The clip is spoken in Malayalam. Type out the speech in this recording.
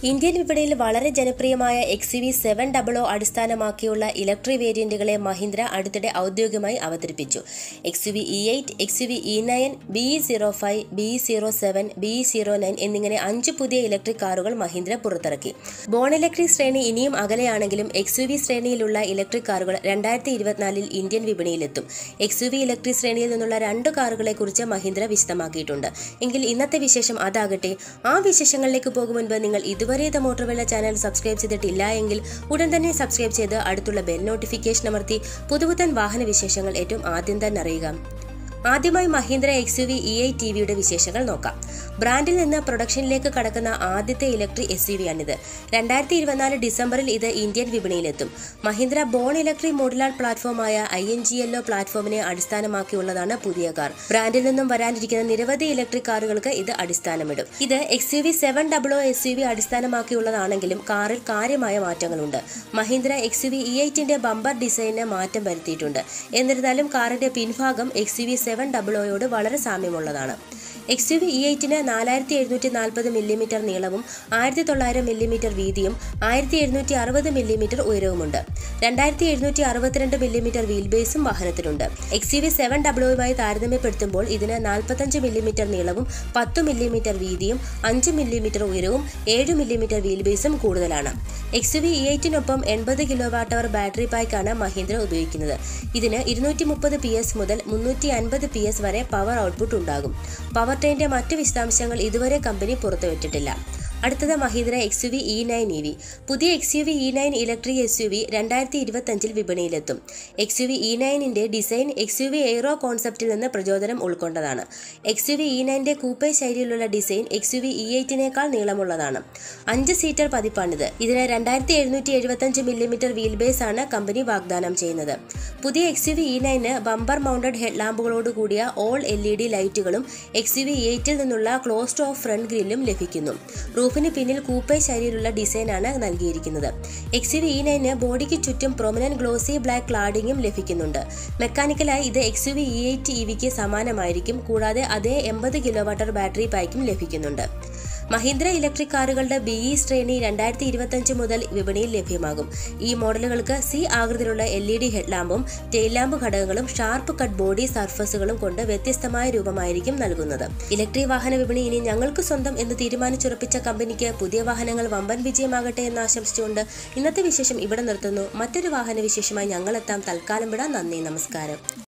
ഇന്ത്യൻ വിപണിയിൽ വളരെ ജനപ്രിയമായ X V seven double O അടിസ്ഥാനമാക്കിയുള്ള ഇലക്ട്രിക് വേരിയന്റുകളെ മഹീന്ദ്ര അടുത്തിടെ ഔദ്യോഗികമായി അവതരിപ്പിച്ചു X V E eight X V E nine B zero five B zero seven B zero nine എന്നിങ്ങനെ അഞ്ച് പുതിയ ഇലക്ട്രിക് കാറുകൾ മഹീന്ദ്ര പുറത്തിറക്കി ബോൺ ഇലക്ട്രിക് ശ്രേണി ഇനിയും അകലെയാണെങ്കിലും എക്സ് വി ശ്രേണിയിലുള്ള ഇലക്ട്രിക് കാറുകൾ രണ്ടായിരത്തി ഇരുപത്തിനാലിൽ ഇന്ത്യൻ വിപണിയിലെത്തും എക്സ് വി ഇലക്ട്രിക് ശ്രേണിയിൽ നിന്നുള്ള രണ്ട് കാറുകളെക്കുറിച്ച് മഹീന്ദ്ര വിശദമാക്കിയിട്ടുണ്ട് എങ്കിൽ ഇന്നത്തെ വിശേഷം അതാകട്ടെ ആ വിശേഷങ്ങളിലേക്ക് പോകും മുൻപ് നിങ്ങൾ ഇതുവരെ ദ മോട്ടോർ വെള്ള ചാനൽ സബ്സ്ക്രൈബ് ചെയ്തിട്ടില്ല എങ്കിൽ ഉടൻ തന്നെ സബ്സ്ക്രൈബ് ചെയ്ത് അടുത്തുള്ള ബെൽ നോട്ടിഫിക്കേഷൻ അമർത്തി പുതുപുത്തൻ വാഹന വിശേഷങ്ങൾ ഏറ്റവും ആദ്യം തന്നെ അറിയുക ആദ്യമായി Mahindra X U V E I T വിയുടെ വിശേഷങ്ങൾ നോക്കാം ബ്രാൻഡിൽ നിന്ന് പ്രൊഡക്ഷനിലേക്ക് കടക്കുന്ന ആദ്യത്തെ ഇലക്ട്രിക് എസ് യു വി ആണിത് രണ്ടായിരത്തി ഇരുപത്തിനാല് ഡിസംബറിൽ ഇത് ഇന്ത്യൻ വിപണിയിലെത്തും മഹീന്ദ്ര ബോൺ ഇലക്ട്രിക് മോഡുലാർ പ്ലാറ്റ്ഫോമായ I N G L O പ്ലാറ്റ്ഫോമിനെ അടിസ്ഥാനമാക്കിയുള്ളതാണ് പുതിയ കാർ ബ്രാൻഡിൽ നിന്നും വരാനിരിക്കുന്ന നിരവധി ഇലക്ട്രിക് കാറുകൾക്ക് ഇത് അടിസ്ഥാനമിടും ഇത് X U V seven double O S U V അടിസ്ഥാനമാക്കിയുള്ളതാണെങ്കിലും കാറിൽ കാര്യമായ മാറ്റങ്ങളുണ്ട് Mahindra X U V E എയ്റ്റിന്റെ ബമ്പർ ഡിസൈനിന് മാറ്റം വരുത്തിയിട്ടുണ്ട് എന്നിരുന്നാലും കാറിന്റെ പിൻഭാഗം X U V seven double ഒയോട് വളരെ സാമ്യമുള്ളതാണ് എക്സ് യു വി ഇ എയ്റ്റിന് നാലായിരത്തി എഴുന്നൂറ്റി നാൽപ്പത് മില്ലിമീറ്റർ നീളവും ആയിരത്തി തൊള്ളായിരം മില്ലിമീറ്റർ വീതിയും ആയിരത്തി എഴുന്നൂറ്റി അറുപത് മില്ലിമീറ്റർ ഉയരവുമുണ്ട് രണ്ടായിരത്തി എഴുന്നൂറ്റി അറുപത്തിരണ്ട് മില്ലിമീറ്റർ വീൽ ബേസും വാഹനത്തിനുണ്ട് എക്സ് യു വി സെവൻ ഡബ്ല്യുമായി താരതമ്യപ്പെടുത്തുമ്പോൾ ഇതിന് നാൽപ്പത്തഞ്ച് മില്ലിമീറ്റർ നീളവും പത്ത് മില്ലിമീറ്റർ വീതിയും അഞ്ച് മില്ലിമീറ്റർ ഉയരവും ഏഴ് മില്ലിമീറ്റർ വീൽ ബേസും കൂടുതലാണ് എക്സ് യു വി ഇ എയ്റ്റിനൊപ്പം എൺപത് കിലോ വാട്ട് അവർ ബാറ്ററി പായ്ക്കാണ് മഹീന്ദ്ര ഉപയോഗിക്കുന്നത് ഇതിന് ഇരുന്നൂറ്റി മുപ്പത് പി എസ് മുതൽ മുന്നൂറ്റി അൻപത് പി എസ് വരെ പവർ ഔട്ട്പുട്ട് ഉണ്ടാകും പവർ ട്രെയിനിന്റെ മറ്റ് വിശദാംശങ്ങൾ ഇതുവരെ കമ്പനി പുറത്തുവിട്ടിട്ടില്ല അടുത്തത് Mahindra X U V E nine E V പുതിയ X U V E nine electric S U V രണ്ടായിരത്തി ഇരുപത്തഞ്ചിൽ വിപണിയിലെത്തും എക്സ് യു വി ഇ നയനിന്റെ design X U V aero കോൺസെപ്റ്റിൽ നിന്ന് പ്രചോദനം ഉൾക്കൊണ്ടതാണ് എക്സ് യു വി ഇ നയന്റെ കൂപ്പേ ശൈലിയിലുള്ള design X U V E എയ്റ്റിനേക്കാൾ നീളമുള്ളതാണ് അഞ്ച് സീറ്റർ പതിപ്പാണിത് ഇതിന് രണ്ടായിരത്തി എഴുന്നൂറ്റി എഴുപത്തഞ്ച് മില്ലിമീറ്റർ വീൽ ബേസ് ആണ് കമ്പനി വാഗ്ദാനം ചെയ്യുന്നത് പുതിയ എക്സ് യു വി ഇ നയന് ബമ്പർ മൗണ്ടഡ് ഹെഡ് ലാമ്പുകളോട് കൂടിയ ഓൾ എൽ ഇ ഡി ലൈറ്റുകളും എക്സ് യു വി എയ്റ്റിൽ നിന്നുള്ള ക്ലോസ്ഡ് ഓഫ് ഫ്രണ്ട് ഗ്രില്ലും ലഭിക്കുന്നു റൂഫിന് പിന്നിൽ കൂപ്പേ ശൈലിയിലുള്ള ഡിസൈനാണ് നൽകിയിരിക്കുന്നത് എക്സ് യു വി ഇ നയന് ബോഡിക്ക് ചുറ്റും പ്രൊമിനന്റ് ഗ്ലോസി ബ്ലാക്ക് ക്ലാഡിങ്ങും ലഭിക്കുന്നുണ്ട് മെക്കാനിക്കലായി ഇത് X U V E eight E വിക്ക് സമാനമായിരിക്കും കൂടാതെ അതേ എൺപത് കിലോ വാട്ടർ ബാറ്ററി പായ്ക്കും ലഭിക്കുന്നുണ്ട് മഹീന്ദ്ര ഇലക്ട്രിക് കാറുകളുടെ ബി ഇ ശ്രേണി രണ്ടായിരത്തി ഇരുപത്തഞ്ച് മുതൽ വിപണിയിൽ ലഭ്യമാകും ഈ മോഡലുകൾക്ക് സി ആകൃതിയിലുള്ള എൽ ഇ ഡി ഹെഡ്ലാമ്പും ടെയിൽ ലാമ്പ് ഘടകങ്ങളും ഷാർപ്പ് കട്ട് ബോഡി സർഫസുകളും കൊണ്ട് വ്യത്യസ്തമായ രൂപമായിരിക്കും നൽകുന്നത് ഇലക്ട്രിക് വാഹന വിപണി ഇനി ഞങ്ങൾക്ക് സ്വന്തം എന്ന് തീരുമാനിച്ചുറപ്പിച്ച കമ്പനിക്ക് പുതിയ വാഹനങ്ങൾ വമ്പൻ വിജയമാകട്ടെ എന്ന് ആശംസിച്ചുകൊണ്ട് ഇന്നത്തെ വിശേഷം ഇവിടെ നിർത്തുന്നു മറ്റൊരു വാഹന വിശേഷമായി ഞങ്ങളെത്താം തൽക്കാലം വിടാം നന്ദി നമസ്കാരം